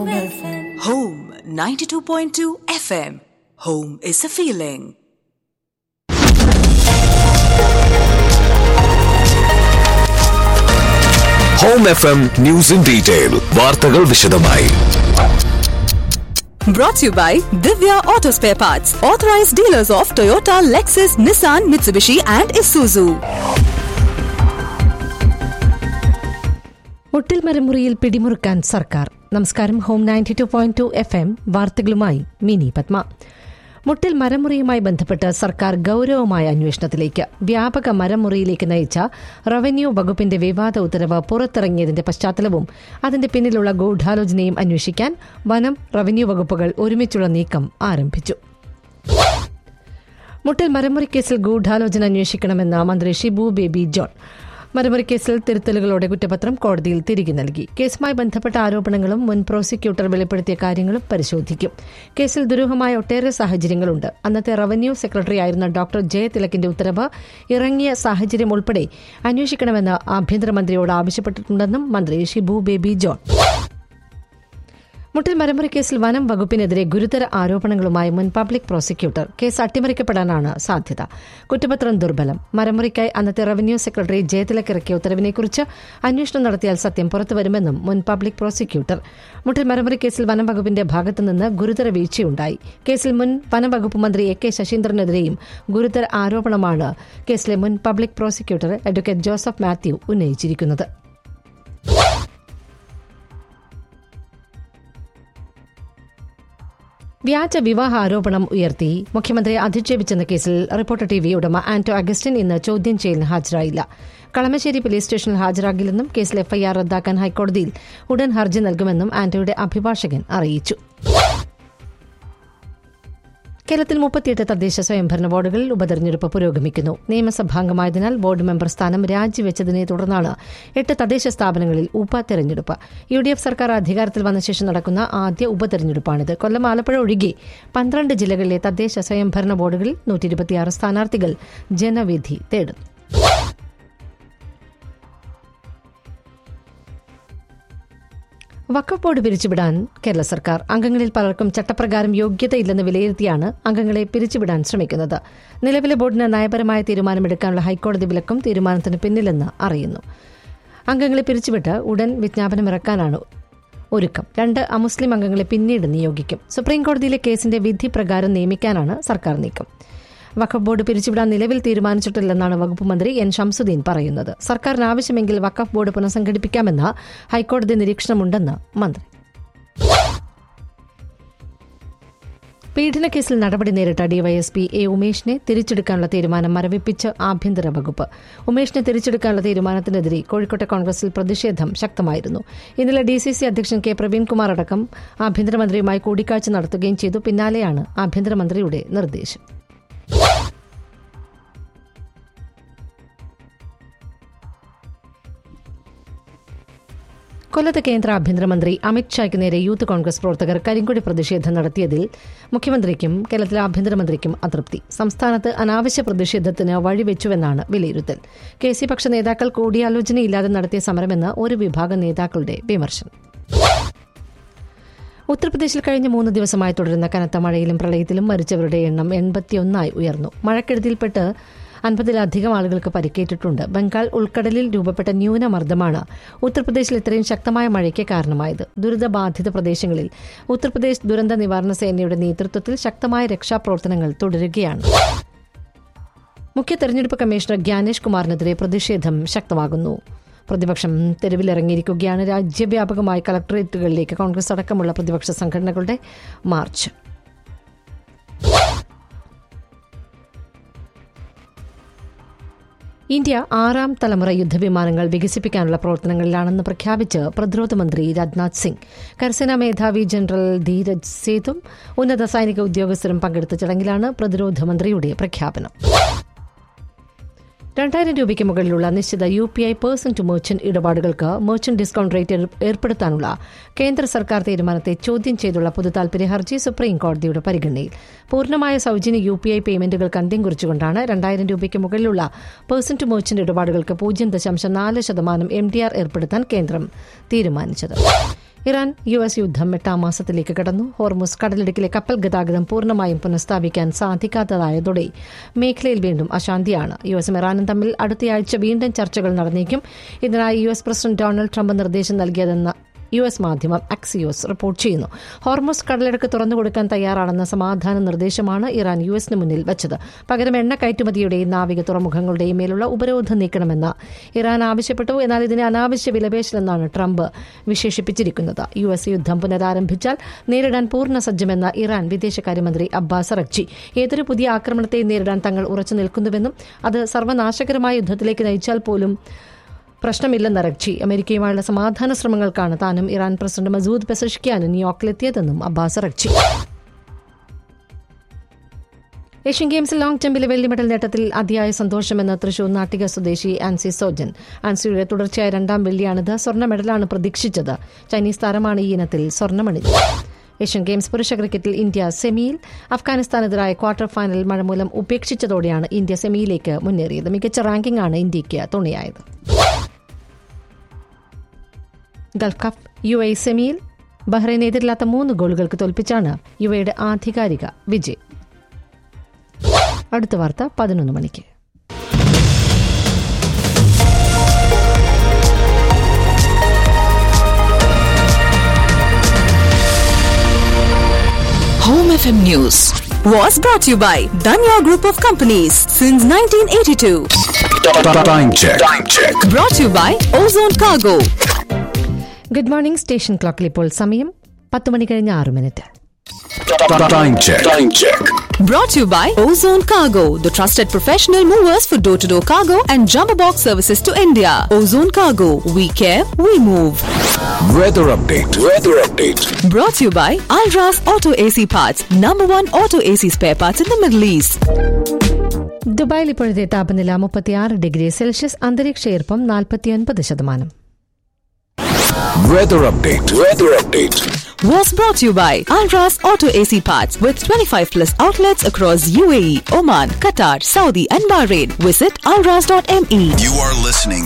Home 92.2 FM. Home is a feeling. Home F M news in detail വാർത്തകൾ വിശദമായി Brought to you by Divya Auto Spare Parts, authorized dealers of Toyota, Lexus, Nissan, Mitsubishi, and Isuzu. മുട്ടിൽ മരമുറിയിൽ പിടിമുറുക്കാൻ സർക്കാർ നമസ്കാരം home ninety two point two F M വാർത്തകളുമായി മിനി പത്മ മുട്ടിൽ മരമുറിയുമായി ബന്ധപ്പെട്ട് സർക്കാർ ഗൌരവമായ അന്വേഷണത്തിലേക്ക് വ്യാപക മരമുറിയിലേക്ക് നയിച്ച റവന്യൂ വകുപ്പിന്റെ വിവാദ ഉത്തരവ് പുറത്തിറങ്ങിയതിന്റെ പശ്ചാത്തലവും അതിന്റെ പിന്നിലുള്ള ഗൂഢാലോചനയും അന്വേഷിക്കാൻ വനം റവന്യൂ വകുപ്പുകൾ ഒരുമിച്ചുള്ള നീക്കം ആരംഭിച്ചു മുട്ടിൽ മരമുറി കേസിൽ ഗൂഢാലോചന അന്വേഷിക്കണമെന്ന് മന്ത്രി ഷിബു ബേബി ജോൺ മരമുറി കേസിൽ തിരുത്തലുകളോടെ കുറ്റപത്രം കോടതിയിൽ തിരികെ നൽകി കേസുമായി ബന്ധപ്പെട്ട ആരോപണങ്ങളും മുൻ പ്രോസിക്യൂട്ടർ വെളിപ്പെടുത്തിയ കാര്യങ്ങളും പരിശോധിക്കും കേസിൽ ദുരൂഹമായ ഒട്ടേറെ സാഹചര്യങ്ങളുണ്ട് അന്നത്തെ റവന്യൂ സെക്രട്ടറിയായിരുന്ന ഡോക്ടർ ജയതിലകിന്റെ ഉത്തരവ് ഇറങ്ങിയ സാഹചര്യം ഉൾപ്പെടെ അന്വേഷിക്കണമെന്ന് ആഭ്യന്തരമന്ത്രിയോട് ആവശ്യപ്പെട്ടിട്ടുണ്ടെന്നും മന്ത്രി ഷിബു ബേബി ജോൺ മുട്ടിൽ മരമുറി കേസിൽ വനം വകുപ്പിനെതിരെ ഗുരുതര ആരോപണങ്ങളുമായി മുൻ പബ്ലിക് പ്രോസിക്യൂട്ടർ കേസ് അട്ടിമറിക്കപ്പെടാനാണ് സാധ്യത കുറ്റപത്രം ദുർബലം മരമുറിക്കായി അന്നത്തെ റവന്യൂ സെക്രട്ടറി ജയതിലക് ഇറക്കിയ ഉത്തരവിനെക്കുറിച്ച് അന്വേഷണം നടത്തിയാൽ സത്യം പുറത്തുവരുമെന്നും മുൻ പബ്ലിക് പ്രോസിക്യൂട്ടർ മുട്ടിൽ മരമുറി കേസിൽ വനം വകുപ്പിന്റെ ഭാഗത്തുനിന്ന് ഗുരുതര വീഴ്ചയുണ്ടായി കേസിൽ മുൻ വനം വകുപ്പ് മന്ത്രി എ കെ ശശീന്ദ്രനെതിരെയും ഗുരുതര ആരോപണമാണ് കേസിലെ മുൻ public prosecutor advocate Joseph Mathew ഉന്നയിച്ചിരിക്കുന്നത് വ്യാജ വിവാഹ ആരോപണം ഉയർത്തി മുഖ്യമന്ത്രി അധിക്ഷേപിച്ചെന്ന കേസിൽ റിപ്പോർട്ടർ ടി വി ഉടമ ആന്റോ അഗസ്റ്റിൻ ഇന്ന് ചോദ്യം ചെയ്യലിന് ഹാജരായില്ല കളമശ്ശേരി പോലീസ് സ്റ്റേഷനിൽ ഹാജരാകില്ലെന്നും കേസിൽ എഫ്ഐആർ റദ്ദാക്കാൻ ഹൈക്കോടതിയിൽ ഉടൻ ഹർജി നൽകുമെന്നും ആന്റോയുടെ അഭിഭാഷകൻ അറിയിച്ചു കേരളത്തിൽ മുപ്പത്തിയെട്ട് തദ്ദേശ സ്വയംഭരണ ബോർഡുകളിൽ ഉപതെരഞ്ഞെടുപ്പ് പുരോഗമിക്കുന്നു നിയമസഭാംഗമായതിനാൽ ബോർഡ് മെമ്പർ സ്ഥാനം രാജിവെച്ചതിനെ തുടർന്നാണ് എട്ട് തദ്ദേശ സ്ഥാപനങ്ങളിൽ ഉപതെരഞ്ഞെടുപ്പ് യു ഡി എഫ് സർക്കാർ അധികാരത്തിൽ വന്ന ശേഷം നടക്കുന്ന ആദ്യ ഉപതെരഞ്ഞെടുപ്പാണിത് കൊല്ലം ആലപ്പുഴ ഒഴികെ പന്ത്രണ്ട് ജില്ലകളിലെ തദ്ദേശ സ്വയംഭരണ ബോർഡുകളിൽ നൂറ്റി ഇരുപത്തിയാറ് സ്ഥാനാർത്ഥികൾ ജനവിധി തേടുന്നു വഖഫ് ബോർഡ് പിരിച്ചുവിടാൻ കേരള സർക്കാർ അംഗങ്ങളിൽ പലർക്കും ചട്ടപ്രകാരം യോഗ്യതയില്ലെന്ന് വിലയിരുത്തിയാണ് അംഗങ്ങളെ പിരിച്ചുവിടാൻ ശ്രമിക്കുന്നത് നിലവിലെ ബോർഡിന് നയപരമായ തീരുമാനമെടുക്കാനുള്ള ഹൈക്കോടതി വിലക്കും തീരുമാനത്തിന് പിന്നിലെന്ന് അറിയുന്നു അംഗങ്ങളെ പിരിച്ചുവിട്ട് ഉടൻ വിജ്ഞാപനമിറക്കാനാണ് ഒരുക്കം രണ്ട് അമുസ്ലിം അംഗങ്ങളെ പിന്നീട് നിയോഗിക്കും സുപ്രീംകോടതിയിലെ കേസിന്റെ വിധി പ്രകാരം നിയമിക്കാനാണ് സർക്കാർ നീക്കം വഖഫ് ബോർഡ് പിരിച്ചുവിടാൻ നിലവിൽ തീരുമാനിച്ചിട്ടില്ലെന്നാണ് വകുപ്പ് മന്ത്രി എൻ ഷംസുദ്ദീൻ പറയുന്നത് സർക്കാരിന് ആവശ്യമെങ്കിൽ വഖഫ് ബോർഡ് പുനഃസംഘടിപ്പിക്കാമെന്ന ഹൈക്കോടതി നിരീക്ഷണമുണ്ടെന്ന് മന്ത്രി പീഡനക്കേസിൽ നടപടി നേരിട്ട ഡിവൈഎസ്പി എ ഉമേഷിനെ തിരിച്ചെടുക്കാനുള്ള തീരുമാനം മരവിപ്പിച്ച് ആഭ്യന്തര വകുപ്പ് ഉമേഷിനെ തിരിച്ചെടുക്കാനുള്ള തീരുമാനത്തിനെതിരെ കോഴിക്കോട്ടെ കോൺഗ്രസിൽ പ്രതിഷേധം ശക്തമായിരുന്നു ഇന്നലെ ഡി സി സി അധ്യക്ഷൻ കെ പ്രവീൺകുമാർ അടക്കം ആഭ്യന്തരമന്ത്രിയുമായി കൂടിക്കാഴ്ച നടത്തുകയും ചെയ്തു പിന്നാലെയാണ് ആഭ്യന്തരമന്ത്രിയുടെ നിർദ്ദേശം കൊല്ലത്ത് കേന്ദ്ര ആഭ്യന്തരമന്ത്രി അമിത്ഷായ്ക്ക് നേരെ യൂത്ത് കോൺഗ്രസ് പ്രവർത്തകർ കരിങ്കൊടി പ്രതിഷേധം നടത്തിയതിൽ മുഖ്യമന്ത്രിക്കും കേരളത്തിലെ ആഭ്യന്തരമന്ത്രിക്കും അതൃപ്തി സംസ്ഥാനത്ത് അനാവശ്യ പ്രതിഷേധത്തിന് വഴിവെച്ചുവെന്നാണ് വിലയിരുത്തൽ കെ സി പക്ഷ നേതാക്കൾ കൂടിയാലോചനയില്ലാതെ നടത്തിയ സമരമെന്ന് ഒരു വിഭാഗം നേതാക്കളുടെ വിമർശനം ഉത്തർപ്രദേശിൽ കഴിഞ്ഞ മൂന്ന് ദിവസമായി തുടരുന്ന കനത്ത മഴയിലും പ്രളയത്തിലും മരിച്ചവരുടെ എണ്ണം എൺപത്തിയൊന്നായി ഉയർന്നു മഴക്കെടുതിയിൽപ്പെട്ട് അൻപതിലധികം ആളുകൾക്ക് പരിക്കേറ്റിട്ടുണ്ട് ബംഗാൾ ഉൾക്കടലിൽ രൂപപ്പെട്ട ന്യൂനമർദ്ദമാണ് ഉത്തർപ്രദേശിൽ ഇത്രയും ശക്തമായ മഴയ്ക്ക് കാരണമായത് ദുരിതബാധിത പ്രദേശങ്ങളിൽ ഉത്തർപ്രദേശ് ദുരന്ത നിവാരണ സേനയുടെ നേതൃത്വത്തിൽ ശക്തമായ രക്ഷാപ്രവർത്തനങ്ങൾ തുടരുകയാണ് മുഖ്യ തെരഞ്ഞെടുപ്പ് കമ്മീഷണർ ഗ്യാനേഷ് കുമാറിനെതിരെ പ്രതിഷേധം ശക്തമാകുന്നു പ്രതിപക്ഷം തെരുവിലിറങ്ങിയിരിക്കുകയാണ് രാജ്യവ്യാപകമായി കളക്ടറേറ്റുകളിലേക്ക് കോൺഗ്രസ് അടക്കമുള്ള പ്രതിപക്ഷ സംഘടനകളുടെ മാർച്ച് ഇന്ത്യ ആറാം തലമുറ യുദ്ധവിമാനങ്ങൾ വികസിപ്പിക്കാനുള്ള പ്രവർത്തനങ്ങളിലാണെന്ന് പ്രഖ്യാപിച്ച് പ്രതിരോധ മന്ത്രി രാജ്നാഥ് സിംഗ് കരസേനാ മേധാവി ജനറൽ ധീരജ് സേതും ഉന്നത സൈനിക ഉദ്യോഗസ്ഥരും പങ്കെടുത്ത ചടങ്ങിലാണ് പ്രതിരോധ മന്ത്രിയുടെ പ്രഖ്യാപനം രണ്ടായിരം രൂപയ്ക്ക് മുകളിലുള്ള നിശ്ചിത U P I person to merchant ഇടപാടുകൾക്ക് മെർച്ചന്റ് ഡിസ്കൌണ്ട് റേറ്റ് ഏർപ്പെടുത്താനുള്ള കേന്ദ്ര സർക്കാർ തീരുമാനത്തെ ചോദ്യം ചെയ്തുള്ള പൊതുതാൽപര്യ ഹർജി സുപ്രീം കോടതിയുടെ പരിഗണനയിൽ പൂർണ്ണമായ സൌജന്യ യു പി ഐ പേയ്മെന്റുകൾക്ക് അന്ത്യം കുറിച്ചുകൊണ്ടാണ് രണ്ടായിരം രൂപയ്ക്ക് മുകളിലുള്ള പേഴ്സൺ ടു മെർച്ചന്റ് ഇടപാടുകൾക്ക് പൂജ്യം ദശാംശം നാല് ശതമാനം എം ഡി ആർ ഏർപ്പെടുത്താൻ കേന്ദ്രം തീരുമാനിച്ചത് ഇറാൻ യു എസ് യുദ്ധം എട്ടാം മാസത്തിലേക്ക് കടന്നു ഹോർമുസ് കടലിടുക്കിലെ കപ്പൽ ഗതാഗതം പൂർണ്ണമായും പുനഃസ്ഥാപിക്കാൻ സാധിക്കാത്തതായതോടെ മേഖലയിൽ വീണ്ടും അശാന്തിയാണ് യു എസും ഇറാനും തമ്മിൽ അടുത്തയാഴ്ച വീണ്ടും ചർച്ചകൾ നടന്നേക്കും ഇതിനായി U S president Donald Trump നിർദ്ദേശം നൽകിയതെന്ന യു എസ് മാധ്യമം അക്സിയോസ് റിപ്പോർട്ട് ചെയ്യുന്നു ഹോർമോസ് കടലിടുക്ക് തുറന്നു കൊടുക്കാൻ തയ്യാറാണെന്ന സമാധാന നിർദ്ദേശമാണ് ഇറാൻ യു എസിന് മുന്നിൽ വച്ചത് പകരം എണ്ണ കയറ്റുമതിയുടെയും നാവിക തുറമുഖങ്ങളുടെയും മേലുള്ള ഉപരോധം നീക്കണമെന്ന് ഇറാൻ ആവശ്യപ്പെട്ടു എന്നാൽ ഇതിനെ അനാവശ്യ വിലപേശലെന്നാണ് ട്രംപ് വിശേഷിപ്പിച്ചിരിക്കുന്നത് യു എസ് യുദ്ധം പുനരാരംഭിച്ചാൽ നേരിടാൻ പൂർണ്ണ സജ്ജമെന്ന ഇറാൻ വിദേശകാര്യമന്ത്രി അബ്ബാസ് അറക്ചി ഏതൊരു പുതിയ ആക്രമണത്തെയും നേരിടാൻ തങ്ങൾ ഉറച്ചു നിൽക്കുന്നുവെന്നും അത് സർവ്വനാശകരമായ യുദ്ധത്തിലേക്ക് നയിച്ചാൽ പോലും പ്രശ്നമില്ലെന്ന് റക്ചി അമേരിക്കയുമായുള്ള സമാധാന ശ്രമങ്ങൾക്കാണ് താനും ഇറാൻ പ്രസിഡന്റ് മസൂദ് പെസഷ്കിയാനും ന്യൂയോർക്കിലെത്തിയതെന്നും അബ്ബാസ് റക്ചി ഏഷ്യൻ ഗെയിംസിൽ ലോങ് ജമ്പിലെ വെള്ളി മെഡൽ നേട്ടത്തിൽ അതിയായ സന്തോഷമെന്ന് തൃശൂർ നാട്ടിക സ്വദേശി ആൻസി സോജൻ ആൻസിയുടെ തുടർച്ചയായ രണ്ടാം വെള്ളിയാണിത് സ്വർണ്ണ മെഡലാണ് പ്രതീക്ഷിച്ചത് ചൈനീസ് താരമാണ് ഈ ഇനത്തിൽ സ്വർണ്ണമണിഞ്ഞത് ഏഷ്യൻ ഗെയിംസ് പുരുഷ ക്രിക്കറ്റിൽ ഇന്ത്യ സെമിയിൽ അഫ്ഗാനിസ്ഥാനെതിരായ ക്വാർട്ടർ ഫൈനൽ മഴ മൂലം ഉപേക്ഷിച്ചതോടെയാണ് ഇന്ത്യ സെമിയിലേക്ക് മുന്നേറിയത് മികച്ച റാങ്കിംഗ് ആണ് ഇന്ത്യയ്ക്ക് തുണയായത് ഗൾഫ് കപ്പ് യു എ സെമിയിൽ ബഹ്റൈനെ എതിരില്ലാത്ത മൂന്ന് ഗോളുകൾക്ക് തോൽപ്പിച്ചാണ് യു എയുടെ ആധികാരിക വിജയം അടുത്ത വാർത്ത പതിനൊന്ന് മണിക്ക് Home FM News was brought to you by Danya Group of Companies since 1982. Time check. Time check. Brought to you by Ozone Cargo. Good morning station ക്ലോക്കിൽ ഇപ്പോൾ സമയം പത്ത് മണി കഴിഞ്ഞ് ആറ് minute Time check. Time check. Brought to you by Ozone Cargo, the trusted professional movers for door to door cargo and jumbo box services to India. Ozone Cargo, we care, we move. Weather update. Weather update. Brought to you by Alras Auto AC Parts, number one auto AC spare parts in the Middle East. ദുബായിൽ ഇപ്പോഴത്തെ താപനില മുപ്പത്തിയാറ് degree Celsius അന്തരീക്ഷ ഈർപ്പം നാൽപ്പത്തിയൊൻപത് ശതമാനം Weather update. Weather update. Was brought to you by Alras Auto AC Parts with 25 plus outlets across UAE, Oman, Qatar, Saudi, and Bahrain. Visit alras.me. You are listening